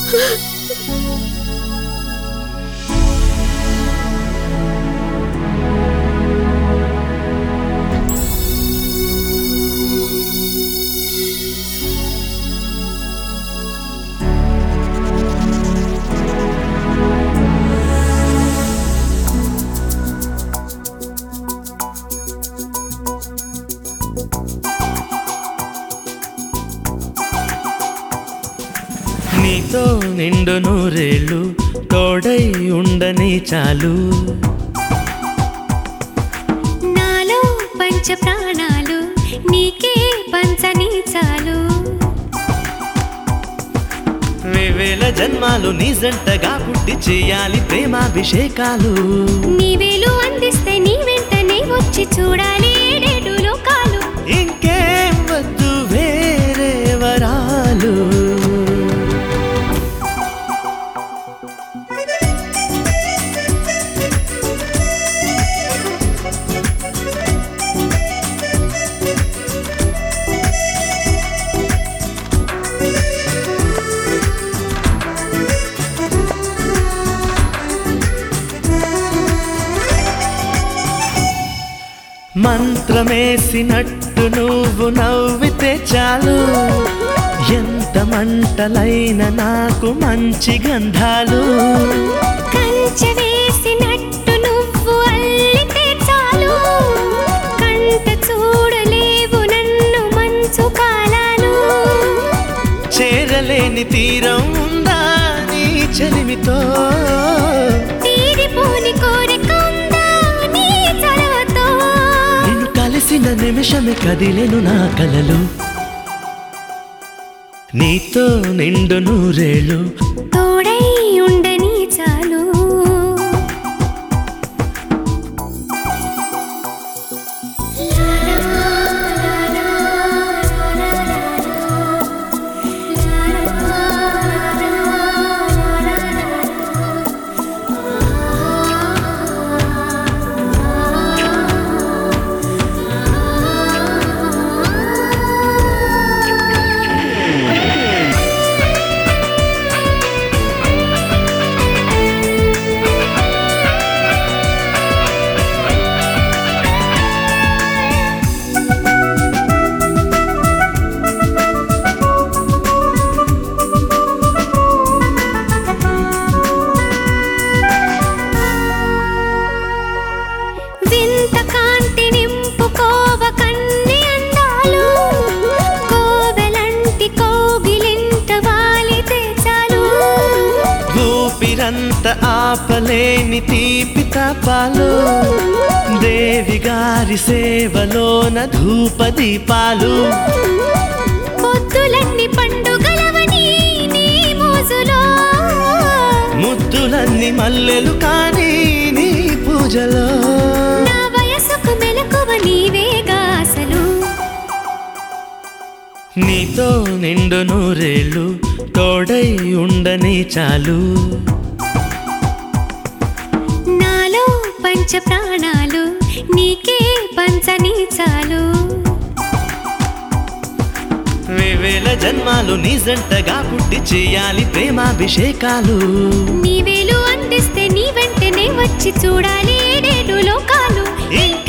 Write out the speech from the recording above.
నీతో నిండు నూరేళ్ళు తోడై ఉండని చాలు నాలో పంచ ప్రాణాలు నీకే పంచని చాలు వేవేల జన్మాలు నీ జంటగా పుట్టి చేయాలి ప్రేమాభిషేకాలు నీవేలు అందిస్తే నీ వెంటనే వచ్చి చూడాలి ఏడేడు లోకాలు ఇంకేం వద్దు వేరే వరాలు మంత్రమేసినట్టు నువ్వు నవ్వితే చాలు ఎంత మంటలైన నాకు మంచి గంధాలు కంచె వేసినట్టు నువ్వు అల్లితే చాలు కంట చూడలేవు నన్ను మంచు కాలాలు చేరలేని తీరం ఉందా నీ చెలిమితో తీరిపోని కోరిక ఉందా నీ చలవతో నిన్ను కలిసిన నిమిషమే కదిలెను నా కలలు నీతో నిండు నూరేళ్ళు తోడై ఉండని చాలు వింత కాంతి నింపుకోవ కన్ని అందాలు కోవెలంటి కోగిలింత వాలితే చాలు ఊపిరంత ఆపలేని తీపి తపాలు దేవి గారి సేవలోన ధూప దీపాలు పొద్దులన్నీ పండుగలవని నీ మోజులో ముద్దులన్నీ మల్లెలు కానీ నీ పూజలో నా వయసుకు మెలకువ నీవేగా అసలు నీతో నిండు నూరేళ్ళు తోడై ఉండని చాలు నాలో పంచ ప్రాణాలు నీకే పంచని చాలు వేవేల జన్మాలు నీ జంటగా పుట్టి చేయాలి ప్రేమాభిషేకాలు నీవేలు అందిస్తే నీ వెంటనే వచ్చి చూడాలి ఏడేడు లోకాలు ఇంకేం